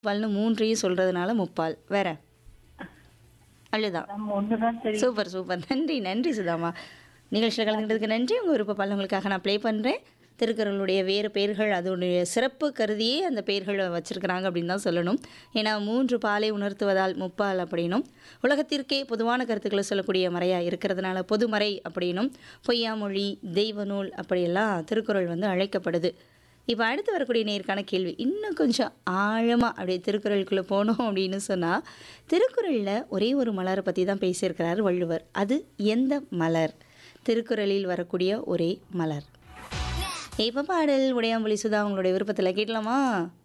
பால்னு மூன்றையும் சொல்றதுனால முப்பால் வேற அவ்வளோதான் நம்ம ஒண்ணுதான் தெரியும் சூப்பர் சூப்பர் நன்றி நன்றி சுதாமா நிகழ்ச்சியில் கலந்துக்கிறதுக்கு நன்றி உங்கள் விருப்ப பாடல்களுக்காக நான் ப்ளே பண்ணுறேன் திருக்குறளுடைய வேறு பெயர்கள் அதோடைய சிறப்பு கருதியே அந்த பெயர்களை வச்சிருக்கிறாங்க அப்படின்னு தான் சொல்லணும் ஏன்னா மூன்று பாலை உணர்த்துவதால் முப்பால் அப்படின்னும் உலகத்திற்கே பொதுவான கருத்துக்களை சொல்லக்கூடிய மறையாக இருக்கிறதுனால பொதுமறை அப்படின்னும் பொய்யாமொழி தெய்வ நூல் அப்படியெல்லாம் திருக்குறள் வந்து அழைக்கப்படுது இப்போ அடுத்து வரக்கூடிய நேருக்கான கேள்வி இன்னும் கொஞ்சம் ஆழமாக அப்படியே திருக்குறளுக்குள்ளே போனோம் அப்படின்னு சொன்னால் திருக்குறளில் ஒரே ஒரு மலரை பற்றி தான் பேசியிருக்கிறார் வள்ளுவர் அது எந்த மலர் திருக்குறளில் வரக்கூடிய ஒரே மலர் இப்போ பாடல் உடையாம்புலி சுதா உங்களுடைய விருப்பத்தில் கேட்கலாமா